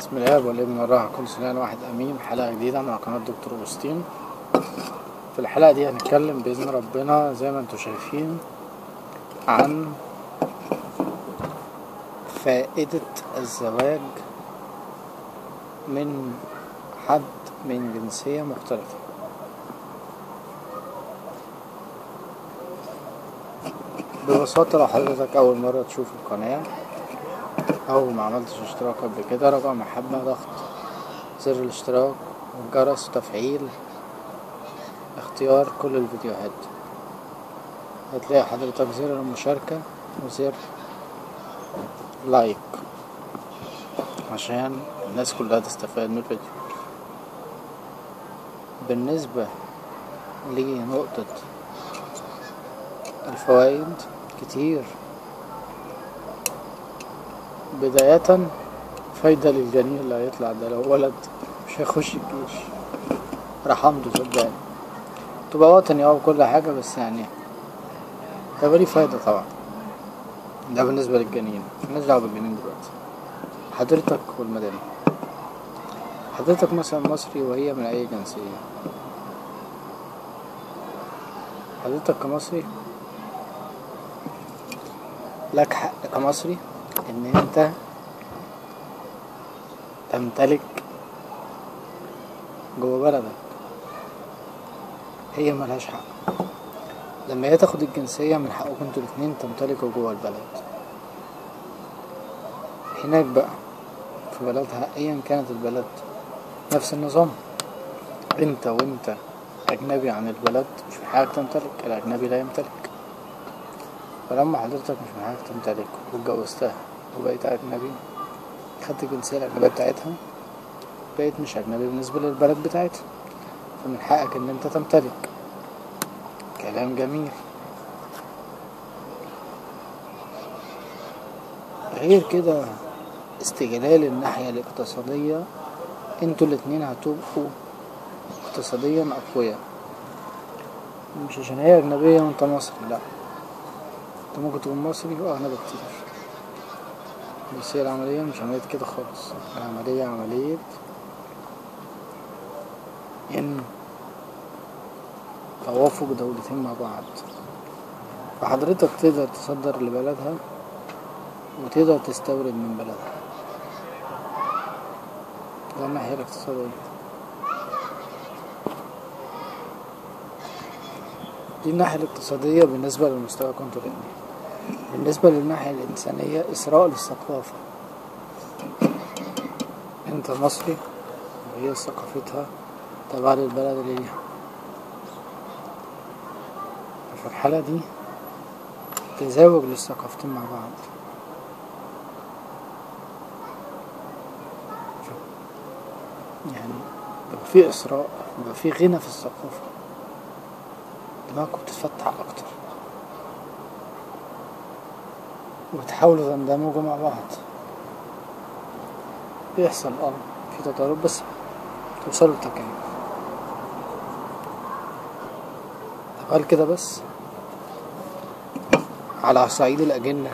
بسم الله والابن والروح كل سنة واحد أمين حلقة جديدة مع قناة دكتور أوستين في الحلقة دي هنتكلم بإذن ربنا زي ما انتوا شايفين عن فائدة الزواج من حد من جنسية مختلفة ببساطة لو حضرتك أول مرة تشوف القناة أو ما عملتش اشتراك قبل كده رجاء محبة ضغط زر الاشتراك والجرس وتفعيل اختيار كل الفيديوهات هتلاقي حضرتك زر المشاركة وزر لايك عشان الناس كلها تستفاد من الفيديو بالنسبة لنقطة الفوائد كتير بداية فايدة للجنين اللي هيطلع ده لو ولد مش هيخش الجيش رحمته صدقني تبقى وطني اه وكل حاجة بس يعني هيبقى ليه فايدة طبعا ده بالنسبة للجنين مالناش دعوة بالجنين دلوقتي حضرتك والمدام حضرتك مثلا مصري وهي من أي جنسية حضرتك كمصري لك حق كمصري ان انت تمتلك جوه بلدك هي ملهاش حق لما هي تاخد الجنسية من حقكم انتوا الاتنين تمتلكوا جوه البلد هناك بقى في بلدها ايا كانت البلد نفس النظام انت وانت اجنبي عن البلد مش من حقك تمتلك الاجنبي لا يمتلك فلما حضرتك مش من حقك تمتلك واتجوزتها وبقيت أجنبي خدت الجنسية الأجنبية بتاعتها بقيت مش أجنبي بالنسبة للبلد بتاعتها فمن حقك إن أنت تمتلك كلام جميل غير كده استغلال الناحية الاقتصادية انتوا الاتنين هتبقوا اقتصاديا أقوياء مش عشان هي أجنبية وانت مصري لأ انت ممكن تكون مصري وأغنى بكتير بس هي العملية مش عملية كده خالص العملية عملية إن توافق دولتين مع بعض فحضرتك تقدر تصدر لبلدها وتقدر تستورد من بلدها ده الناحية الاقتصادية دي الناحية الاقتصادية بالنسبة للمستوى كنتوا بالنسبة للناحية الإنسانية إسراء للثقافة أنت مصري وهي ثقافتها تبع للبلد اللي ليها في الحالة دي تزاوج للثقافتين مع بعض يعني بيبقى في إسراء بيبقى في غنى في الثقافة دماغكم بتتفتح أكتر وتحاولوا تندمجوا مع بعض بيحصل اه في تضارب بس توصلوا لتكامل طب هل كده بس على صعيد الأجنة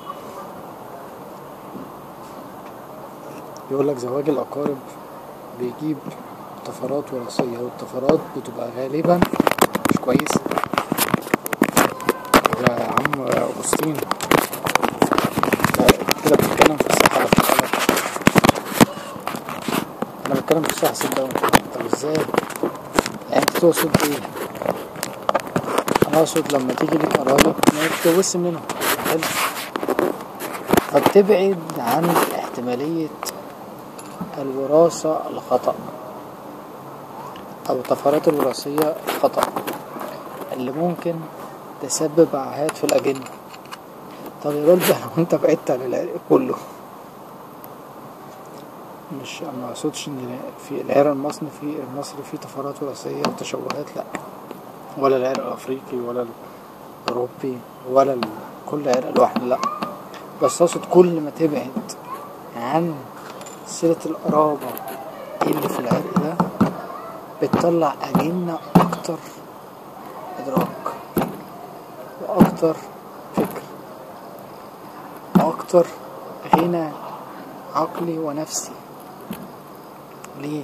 يقولك زواج الأقارب بيجيب طفرات وراثية والطفرات بتبقى غالبا مش كويسة يا عم أغسطين كده بتتكلم في الصحة ولا في الغلط أنا بتكلم في الصحة صدقني طب ازاي يعني انت تقصد ايه أنا أقصد لما تيجي لك قرايب ما تتجوزش منهم حلو فبتبعد عن احتمالية الوراثة الخطأ أو الطفرات الوراثية الخطأ اللي ممكن تسبب عاهات في الأجنة طب يا راجل لو انت بعدت عن العرق كله مش ما اقصدش ان في العرق المصري في المصري فيه طفرات وراثية وتشوهات لا ولا العرق الافريقي ولا الاوروبي ولا ال... كل عرق لوحده لا بس اقصد كل ما تبعد عن صلة القرابة اللي في العرق ده بتطلع أجنة أكتر إدراك وأكتر فكر وأكتر غنى عقلي ونفسي ليه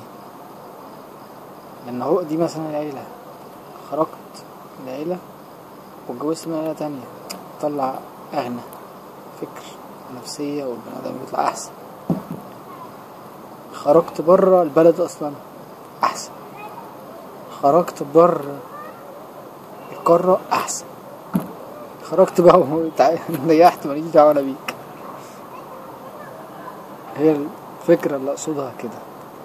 لان هو دي مثلا العيلة خرجت من العيلة واتجوزت من عيلة تانية طلع اغنى فكر نفسية والبني ادم بيطلع احسن خرجت بره البلد اصلا احسن خرجت بره القارة احسن خرجت بقى وريحت ماليش دعوة انا بيك هي الفكرة اللي اقصدها كده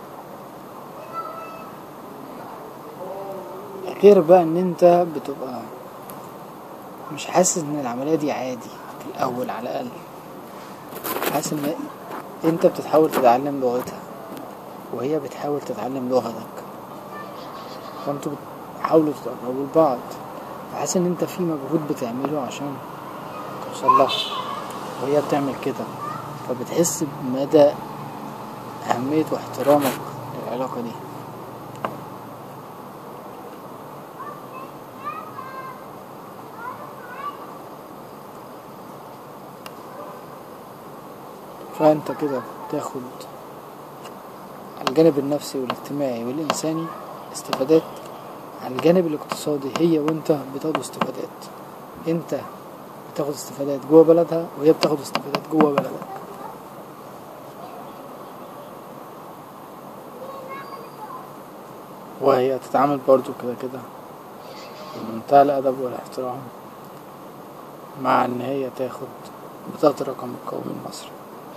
غير بقى ان انت بتبقى مش حاسس ان العملية دي عادي في الاول على الاقل حاسس ان انت بتحاول تتعلم لغتها وهي بتحاول تتعلم لغتك فانتوا بتحاولوا تتقربوا لبعض فحاسس ان انت في مجهود بتعمله عشان توصل لها وهي بتعمل كده فبتحس بمدى أهمية واحترامك للعلاقة دي فأنت كده بتاخد على الجانب النفسي والاجتماعي والإنساني استفادات على الجانب الاقتصادي هي وانت بتاخدوا استفادات انت بتاخد استفادات جوه بلدها وهي بتاخد استفادات جوه بلدك وهي تتعامل برضو كده كده بمنتهى الأدب والاحترام مع إن هي تاخد بطاقة الرقم القومي المصري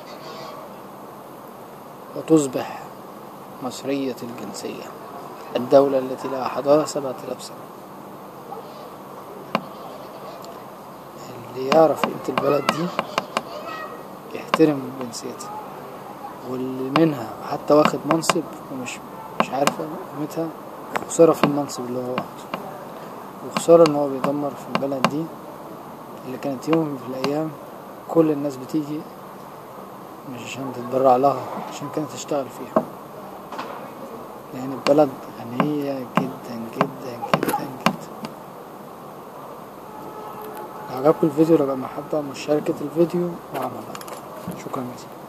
وتصبح مصرية الجنسية الدولة التي لها حضارة سبعة آلاف سنة اللي يعرف قيمة البلد دي يحترم جنسيتها واللي منها حتى واخد منصب ومش مش عارف قيمتها خسارة في المنصب اللي هو واخده وخسارة ان هو بيدمر في البلد دي اللي كانت يوم في الأيام كل الناس بتيجي مش عشان تتبرع لها عشان كانت تشتغل فيها لأن البلد غنية جدا جدا جدا جدا لو عجبكم الفيديو رجاء محبة مشاركة الفيديو وعمل لايك شكرا جزيلا